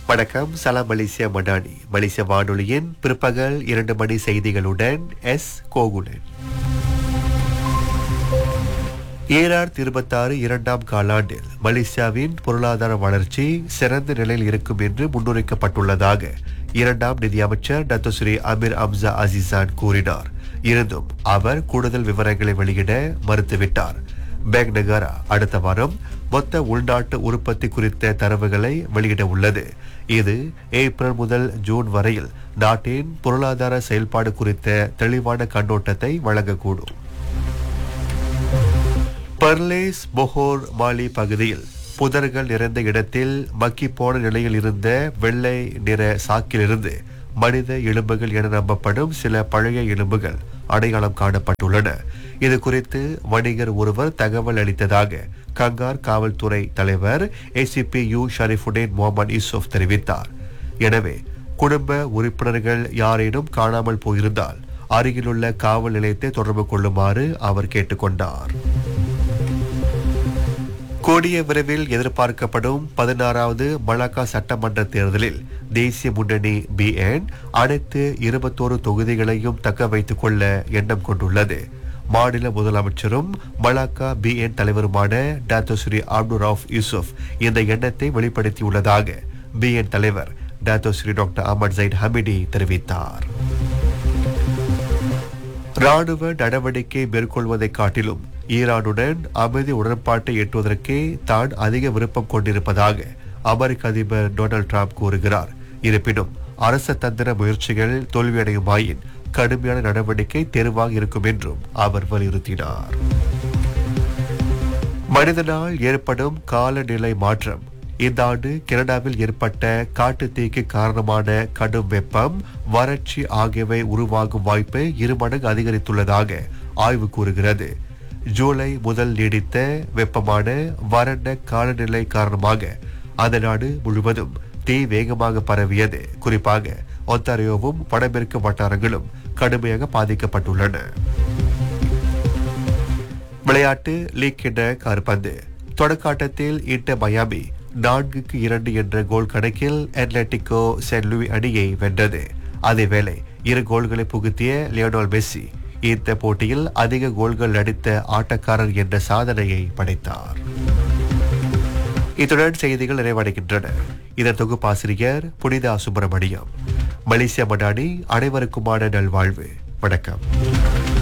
வணக்கம் சலாம் மலேசியா மடானி மலேசிய வானொலியின் பிற்பகல் இரண்டு மணி செய்திகளுடன் எஸ் கோகுலன் ஏஆர் இருபத்தாறு இரண்டாம் காலாண்டில் மலேசியாவின் பொருளாதார வளர்ச்சி சிறந்த நிலையில் இருக்கும் என்று முன்னுரைக்கப்பட்டுள்ளதாக இரண்டாம் நிதியமைச்சர் டத்துஸ்ரீ அமீர் அம்சா அசிசான் கூறினார் இருந்தும் அவர் கூடுதல் விவரங்களை வெளியிட மறுத்துவிட்டார் பேங் நகாரா அடுத்த வாரம் மொத்த உள்நாட்டு உற்பத்தி குறித்த தரவுகளை வெளியிட உள்ளது இது ஏப்ரல் முதல் ஜூன் வரையில் நாட்டின் பொருளாதார செயல்பாடு குறித்த தெளிவான கண்ணோட்டத்தை வழங்கக்கூடும் பர்லேஸ் பொஹோர் மாலி பகுதியில் புதர்கள் நிறைந்த இடத்தில் மக்கி போன நிலையில் இருந்த வெள்ளை நிற சாக்கிலிருந்து மனித எலும்புகள் என நம்பப்படும் சில பழைய எலும்புகள் அடையாளம் காணப்பட்டுள்ளன இது குறித்து வணிகர் ஒருவர் தகவல் அளித்ததாக கங்கார் காவல்துறை தலைவர் ACP U Sharifuddin Mohamed Yusuf தெரிவித்தார் எனவே குடும்ப உறுப்பினர்கள் யாரேனும் காணாமல் போயிருந்தால் அருகிலுள்ள காவல் நிலையத்தை தொடர்பு கொள்ளுமாறு அவர் கேட்டுக்கொண்டார் கூடிய விரைவில் எதிர்பார்க்கப்படும் பதினாறாவது மலாக்கா சட்டமன்ற தேர்தலில் தேசிய முன்னணி பிஎன் அனைத்து இருபத்தோரு தொகுதிகளையும் தக்க வைத்துக் கொள்ள எண்ணம் கொண்டுள்ளது மாநில முதலமைச்சரும் மலாக்கா பிஎன் தலைவருமான doctor Sri Abdul Rauf Yusuf இந்த எண்ணத்தை வெளிப்படுத்தியுள்ளதாக பிஎன் தலைவர் doctor Sri doctor Ahmad Zaid Hamidi தெரிவித்தார் ராணுவ நடவடிக்கை மேற்கொள்வதை காட்டிலும் ஈரானுடன் அமைதி உடன்பாட்டை எட்டுவதற்கே தான் அதிக விருப்பம் கொண்டிருப்பதாக அமெரிக்க அதிபர் டொனால்ட் ட்ரம்ப் கூறுகிறார் இருப்பினும் அரச தந்திர முயற்சிகள் தோல்வியடையுமாயின் கடுமையான நடவடிக்கை தேர்வாக இருக்கும் என்றும் அவர் வலியுறுத்தினார் மனிதனால் ஏற்படும் காலநிலை மாற்றம் இந்த ஆண்டு கனடாவில் ஏற்பட்ட காட்டுத்தீக்கு காரணமான கடும் வெப்பம் வறட்சி ஆகியவை உருவாகும் வாய்ப்பை இருமடங்கு அதிகரித்துள்ளதாக ஆய்வு கூறுகிறது ஜூலை முதல் நீடித்த வெப்பமான வறண்ட காலநிலை காரணமாக அந்த நாடு முழுவதும் தீ வேகமாக பரவியது குறிப்பாக ஒத்தாரியோவும் வடமேற்கு வட்டாரங்களும் கடுமையாக பாதிக்கப்பட்டுள்ளன விளையாட்டு லீக் என்ற கார்பந்து தொடக்காட்டத்தில் ஈட்ட மயாமி நான்குக்கு இரண்டு என்ற கோல் கணக்கில் அட்லட்டிகோ சென்ட் லூவி அணியை வென்றது அதேவேளை இரு கோல்களை புகுத்திய லியோனல் மெஸ்ஸி இந்த போட்டியில் அதிக கோல்கள் அடித்த ஆட்டக்காரர் என்ற சாதனையை படைத்தார் இத்துடன் செய்திகள் நிறைவடைகின்றன இதன் தொகுப்பாசிரியர் புனிதா சுப்பிரமணியம் மலேசிய மடானி அனைவருக்குமான நல்வாழ்வு வணக்கம்